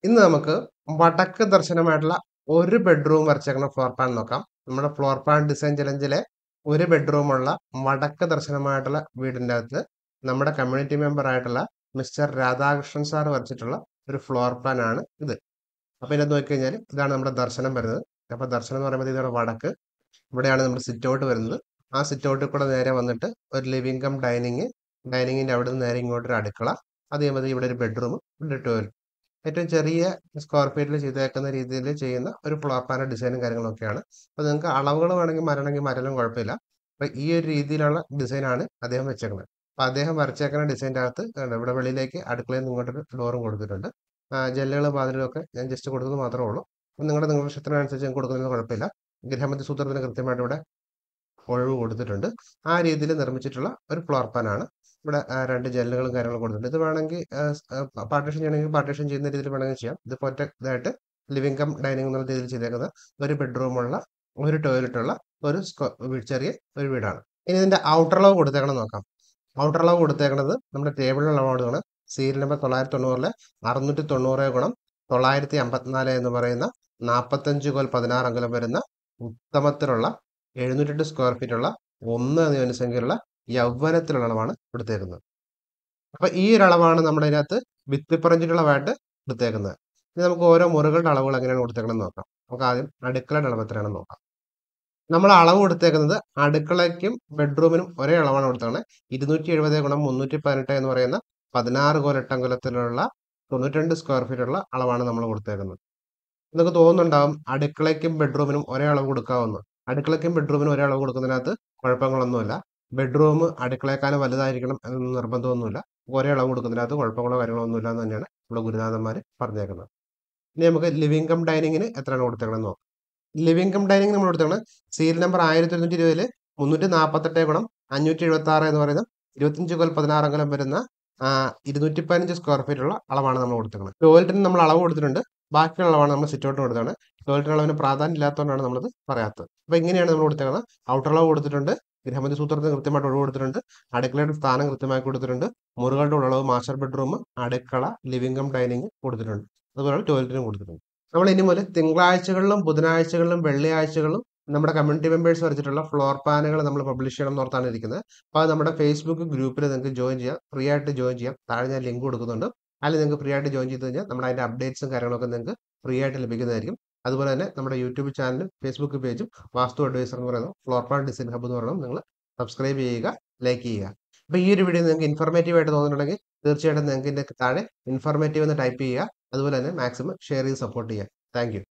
ഇന്ന് നമുക്ക് വടക്ക് ദർശനമായിട്ടുള്ള ഒരു ബെഡ്റൂം വരച്ചേക്കുന്ന ഫ്ലോർ പ്ലാൻ നോക്കാം നമ്മുടെ ഫ്ലോർ പ്ലാൻ ഡിസൈൻ ചലഞ്ചിലെ ഒരു ബെഡ്റൂമുള്ള വടക്ക് ദർശനമായിട്ടുള്ള വീടിൻ്റെ അകത്ത് നമ്മുടെ കമ്മ്യൂണിറ്റി മെമ്പർ ആയിട്ടുള്ള മിസ്റ്റർ രാധാകൃഷ്ണൻ സാർ വരച്ചിട്ടുള്ള ഒരു ഫ്ലോർ പ്ലാൻ ആണ് ഇത് അപ്പോൾ ഇതിനകത്ത് നോക്കിക്കഴിഞ്ഞാൽ ഇതാണ് നമ്മുടെ ദർശനം വരുന്നത് അപ്പോൾ ദർശനം എന്ന് പറയുമ്പോൾ ഇതാണ് വടക്ക് ഇവിടെയാണ് നമ്മുടെ സിറ്റ് ഔട്ട് വരുന്നത് ആ സിറ്റ് ഔട്ടിൽ കൂടെ നേരെ വന്നിട്ട് ഒരു ലിവിംഗ് കം ഡൈനിങ് ഡൈനിങ്ങിൻ്റെ അവിടെ നിന്ന് നേരെ ഇങ്ങോട്ടൊരു അടുക്കള അത് കഴിയുമ്പോൾ ഇവിടെ ഒരു ബെഡ്റൂം ഇവിടെ ടോയ്ലറ്റ് ഏറ്റവും ചെറിയ സ്ക്വയർ ഫീറ്റിൽ ചെയ്തേക്കുന്ന രീതിയിൽ ചെയ്യുന്ന ഒരു ഫ്ലോർ പ്ലാൻ ഡിസൈനും കാര്യങ്ങളൊക്കെയാണ് അപ്പോൾ നിങ്ങൾക്ക് അളവുകൾ വേണമെങ്കിൽ മരണമെങ്കിൽ മരലും കുഴപ്പമില്ല അപ്പോൾ ഈ ഒരു രീതിയിലുള്ള ഡിസൈനാണ് അദ്ദേഹം വെച്ചേക്കുന്നത് അപ്പോൾ അദ്ദേഹം വരച്ചേക്കുന്ന ഡിസൈൻ്റെ അകത്ത് കണ്ടോ ഇവിടെ വെളിയിലേക്ക് അടുക്കളയിൽ നിന്ന് ഇങ്ങോട്ടൊരു ഡോറും കൊടുത്തിട്ടുണ്ട് ജനലുകൾ വാതിലും ഒക്കെ ഞാൻ ജസ്റ്റ് കൊടുത്തത് മാത്രമേ ഉള്ളൂ അപ്പം നിങ്ങളുടെ നിങ്ങളുടെ ഇഷ്ടത്തിനനുസരിച്ച് ഞാൻ കൊടുക്കുന്നതിന് കുഴപ്പമില്ല ഗൃഹമന്ത്രി സൂത്രത്തിന് കൃത്യമായിട്ട് ഇവിടെ ഒഴിവ് കൊടുത്തിട്ടുണ്ട് ആ രീതിയിൽ നിർമ്മിച്ചിട്ടുള്ള ഒരു ഫ്ലോർ പ്ലാനാണ് ഇവിടെ ആ, രണ്ട് ജനലുകളും കാര്യങ്ങളും കൊടുത്തിട്ടുണ്ട് ഇത് വേണമെങ്കിൽ പാർട്ടീഷൻ ചെയ്യണമെങ്കിൽ പാർട്ടീഷൻ ചെയ്യുന്ന രീതിയിൽ വേണമെങ്കിൽ ചെയ്യാം ഇത് ഒറ്റ ഇതായിട്ട് ലിവിംഗ് കം ഡൈനിങ് എന്നുള്ള രീതിയിൽ ചെയ്തേക്കുന്നത് ഒരു ബെഡ്റൂമുള്ള ഒരു ടോയ്ലറ്റ് ഉള്ള ഒരു സ്ക്വ- വീ- ചെറിയ ഒരു വീടാണ് ഇനി ഇതിന്റെ ഔട്ടർ അളവ് കൊടുത്തേക്കണം നോക്കാം ഔട്ടർ അളവ് കൊടുത്തേക്കുന്നത് നമ്മുടെ ടേബിളിലുള്ള അളവാണ് സീരിയൽ നമ്പർ തൊള്ളായിരത്തി തൊണ്ണൂറിലെ അറുന്നൂറ്റി തൊണ്ണൂറ് ഗുണം തൊള്ളായിരത്തി അമ്പത്തിനാല് എന്ന് പറയുന്ന നാൽപ്പത്തഞ്ച് കോൽ പതിനാറ് അംഗലം വരുന്ന ഉത്തമത്തിലുള്ള എഴുന്നൂറ്റെട്ട് സ്ക്വയർ ഫീറ്റ് ഉള്ള ഒന്ന് എന്ന ജനസംഖ്യയുള്ള യൗവനത്തിലുള്ള അളവാണ് കൊടുത്തേക്കുന്നത് അപ്പൊ ഈ ഒരു അളവാണ് നമ്മുടെ ഇതിനകത്ത് ഭിത്തിപ്പറഞ്ചിട്ടുള്ളതായിട്ട് കൊടുത്തേക്കുന്നത് ഇനി നമുക്ക് ഓരോ മുറികളുടെ അളവുകൾ എങ്ങനെയാണ് കൊടുത്തേക്കണം എന്ന് നോക്കാം നമുക്ക് ആദ്യം അടുക്കളയുടെ അളവ് എത്രയാണെന്ന് നോക്കാം നമ്മൾ അളവ് കൊടുത്തേക്കുന്നത് അടുക്കളയ്ക്കും ബെഡ്റൂമിനും ഒരേ അളവാണ് കൊടുത്തേക്കുന്നത് ഇരുന്നൂറ്റി എഴുപത് ഗുണം മുന്നൂറ്റി പതിനെട്ട് എന്ന് പറയുന്ന പതിനാറ് കോലട്ടങ്കുലത്തിലുള്ള തൊണ്ണൂറ്റിരണ്ട് സ്ക്വയർ ഫീറ്റ് ഉള്ള അളവാണ് നമ്മൾ കൊടുത്തേക്കുന്നത് നിങ്ങൾക്ക് തോന്നുന്നുണ്ടാവും അടുക്കളയ്ക്കും ബെഡ്റൂമിനും ഒരേ അളവ് കൊടുക്കാവുന്നു അടുക്കളയ്ക്കും ബെഡ്റൂമിനും ഒരേ അളവ് കൊടുക്കുന്നതിനകത്ത് കുഴപ്പങ്ങളൊന്നുമില്ല ബെഡ്റൂം അടുക്കളയെക്കാളും വലുതായിരിക്കണം എന്നൊന്നും നിർബന്ധമൊന്നുമില്ല ഒരേ അളവ് കൊടുക്കുന്നതിനകത്ത് കുഴപ്പങ്ങളോ കാര്യങ്ങളോ ഒന്നുമില്ല എന്ന് തന്നെയാണ് ഇവിടെ ഗുരുനാഥന്മാർ പറഞ്ഞേക്കുന്നത് ഇനി നമുക്ക് ലിവിംഗ് കം ഡൈനിങ്ങിന് എത്രയാണ് കൊടുത്തേക്കണം നോക്കാം ലിവിംഗ് കം ഡൈനിങ് നമ്മൾ കൊടുത്തേക്കണം സീരിയൽ നമ്പർ ആയിരത്തി ഒരുന്നൂറ്റി ഇരുപതില് മുന്നൂറ്റി നാൽപ്പത്തെട്ട് ഗുണം അഞ്ഞൂറ്റി എഴുപത്തി ആറ് എന്ന് പറയുന്ന ഇരുപത്തിയഞ്ച് കോൽ പതിനാറ് അംഗലം വരുന്ന ആ, ഇരുന്നൂറ്റി പതിനഞ്ച് സ്ക്വയർ ഫീറ്റ് ഉള്ള അളവാണ് നമ്മൾ കൊടുത്തേക്കുന്നത് ടോയ്ലറ്റിന് നമ്മൾ അളവ് കൊടുത്തിട്ടുണ്ട് ബാക്കിയുള്ള അളവാണ് നമ്മൾ സിറ്റ് ഔട്ട് കൊടുത്തതാണ് ടോയ്ലറ്റിന് അളവിന് പ്രാധാന്യം ഇല്ലാത്തതുകൊണ്ടാണ് നമ്മളത് പറയാത്തത് അപ്പോൾ ഇങ്ങനെയാണ് നമ്മൾ കൊടുത്തേക്കുന്നത് ഔട്ടർ അളവ് കൊടുത്തിട്ടുണ്ട് ഗൃഹമന്ത്രി സൂത്രത്തിന് കൃത്യമായിട്ട് ഒഴിവ് കൊടുത്തിട്ടുണ്ട് അടുക്കളയുടെ സ്ഥാനം കൃത്യമായി കൊടുത്തിട്ടുണ്ട് മുറികളുടെ ഉള്ളളവ് മാസ്റ്റർ ബെഡ്റൂം അടുക്കള ലിവിംഗ് കം ഡൈനിങ് കൊടുത്തിട്ടുണ്ട് അതുപോലെ ടോയ്ലറ്റിനും കൊടുത്തിട്ടുണ്ട് നമ്മൾ ഇനി മുതൽ തിങ്കളാഴ്ചകളിലും ബുധനാഴ്ചകളിലും വെള്ളിയാഴ്ചകളിലും നമ്മുടെ കമ്മ്യൂണിറ്റി മെമ്പേഴ്സ് വരച്ചിട്ടുള്ള ഫ്ലോർ പ്ലാനുകൾ നമ്മൾ പബ്ലിഷ് ചെയ്യണം എന്നോർത്താണ് ഇരിക്കുന്നത് അപ്പോൾ അത് നമ്മുടെ ഫേസ്ബുക്ക് ഗ്രൂപ്പിൽ നിങ്ങൾക്ക് ജോയിൻ ചെയ്യാം ഫ്രീ ആയിട്ട് ജോയിൻ ചെയ്യാം താഴെ ഞാൻ ലിങ്ക് കൊടുക്കുന്നുണ്ട് അല്ലെങ്കിൽ നിങ്ങൾക്ക് ഫ്രീ ആയിട്ട് ജോയിൻ ചെയ്ത് കഴിഞ്ഞാൽ നമ്മുടെ അതിൻ്റെ അപ്ഡേറ്റ്സും കാര്യങ്ങളൊക്കെ നിങ്ങൾക്ക് ഫ്രീ ആയിട്ട് ലഭിക്കുന്നതായിരിക്കും അതുപോലെ തന്നെ നമ്മുടെ യൂട്യൂബ് ചാനലും ഫേസ്ബുക്ക് പേജും വാസ്തു അഡ്വൈസർ എന്ന് പറയുന്ന ഫ്ലോർ പ്ലാൻ ഡിസൈൻ ഹബ് എന്ന് പറയുന്നത് നിങ്ങൾ സബ്സ്ക്രൈബ് ചെയ്യുക ലൈക്ക് ചെയ്യുക അപ്പോൾ ഈ ഒരു വീഡിയോ നിങ്ങൾക്ക് ഇൻഫോർമേറ്റീവ് ആയിട്ട് തോന്നുന്നുണ്ടെങ്കിൽ തീർച്ചയായിട്ടും നിങ്ങൾക്ക് ഇതിൻ്റെ താഴെ ഇൻഫോർമേറ്റീവ് എന്ന് ടൈപ്പ് ചെയ്യുക അതുപോലെ തന്നെ മാക്സിമം ഷെയർ ചെയ്ത് സപ്പോർട്ട് ചെയ്യുക താങ്ക്